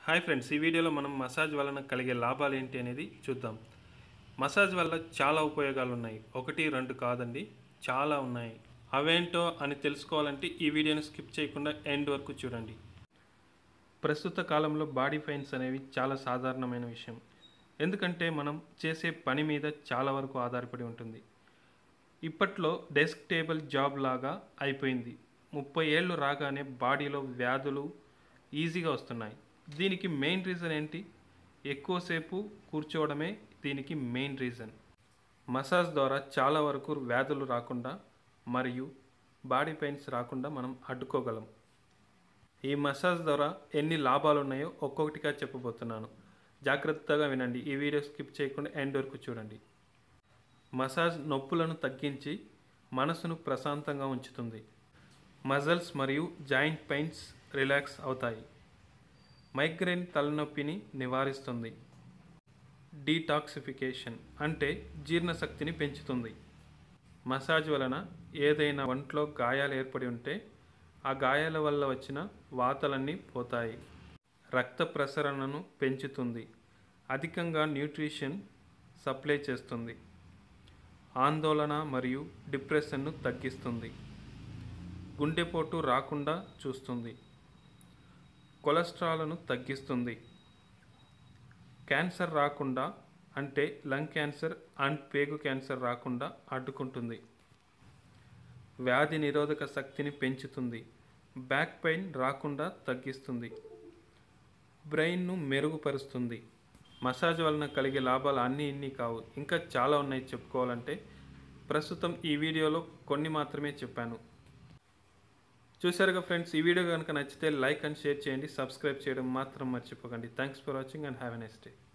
hi friends ఈ వీడియోలో మనం మసాజ్ వలన కలిగే లాభాలు ఏంటి అనేది చూద్దాం మసాజ్ వల్ల చాలా ఉపయోగాలు ఉన్నాయి ఒకటి రెండు కాదండి చాలా ఉన్నాయి అవేంటో అని తెలుసుకోవాలంటే ఈ వీడియోని స్కిప్ చేయకుండా ఎండ్ వరకు చూడండి ప్రస్తుత కాలంలో బాడీ పెయిన్స్ అనేవి చాలా సాధారణమైన విషయం ఎందుకంటే మనం చేసే పని మీద చాలా వరకు ఆధారపడి ఉంటుంది ఇప్పట్లో డెస్క్ టేబుల్ జాబ్ లాగా అయిపోయింది ముప్పై ఏళ్ళు రాగానే బాడీలో వ్యాధులు ఈజీగా వస్తున్నాయి దీనికి మెయిన్ రీజన్ ఏంటి ఎక్కువసేపు కూర్చోవడమే దీనికి మెయిన్ రీజన్ మసాజ్ ద్వారా చాలా వరకు వ్యాధులు రాకుండా మరియు బాడీ పెయిన్స్ రాకుండా మనం అడ్డుకోగలం ఈ మసాజ్ ద్వారా ఎన్ని లాభాలు ఉన్నాయో ఒక్కొక్కటిగా చెప్పబోతున్నాను జాగ్రత్తగా వినండి ఈ వీడియో స్కిప్ చేయకుండా ఎండ్ వరకు చూడండి మసాజ్ నొప్పులను తగ్గించి మనసును ప్రశాంతంగా ఉంచుతుంది మజల్స్ మరియు జాయింట్ పెయిన్స్ రిలాక్స్ అవుతాయి మైగ్రేన్ తలనొప్పిని నివారిస్తుంది డీటాక్సిఫికేషన్ అంటే జీర్ణశక్తిని పెంచుతుంది మసాజ్ వలన ఏదైనా ఒంట్లో గాయాలు ఏర్పడి ఉంటే ఆ గాయాల వల్ల వచ్చిన వాతలన్నీ పోతాయి రక్త ప్రసరణను పెంచుతుంది అధికంగా న్యూట్రిషన్ సప్లై చేస్తుంది ఆందోళన మరియు డిప్రెషన్ను తగ్గిస్తుంది గుండెపోటు రాకుండా చూస్తుంది కొలెస్ట్రాల్ను తగ్గిస్తుంది క్యాన్సర్ రాకుండా అంటే లంగ్ క్యాన్సర్ అండ్ పేగు క్యాన్సర్ రాకుండా అడ్డుకుంటుంది వ్యాధి నిరోధక శక్తిని పెంచుతుంది బ్యాక్ పెయిన్ రాకుండా తగ్గిస్తుంది బ్రెయిన్ను మెరుగుపరుస్తుంది మసాజ్ వలన కలిగే లాభాలు అన్నీ ఇన్ని కావు ఇంకా చాలా ఉన్నాయి చెప్పుకోవాలంటే ప్రస్తుతం ఈ వీడియోలో కొన్ని మాత్రమే చెప్పాను చూసారుగా ఫ్రెండ్స్ ఈ వీడియో కనుక నచ్చితే లైక్ అండ్ షేర్ చేయండి సబ్స్క్రైబ్ చేయడం మాత్రం మర్చిపోకండి thanks for watching and have a next day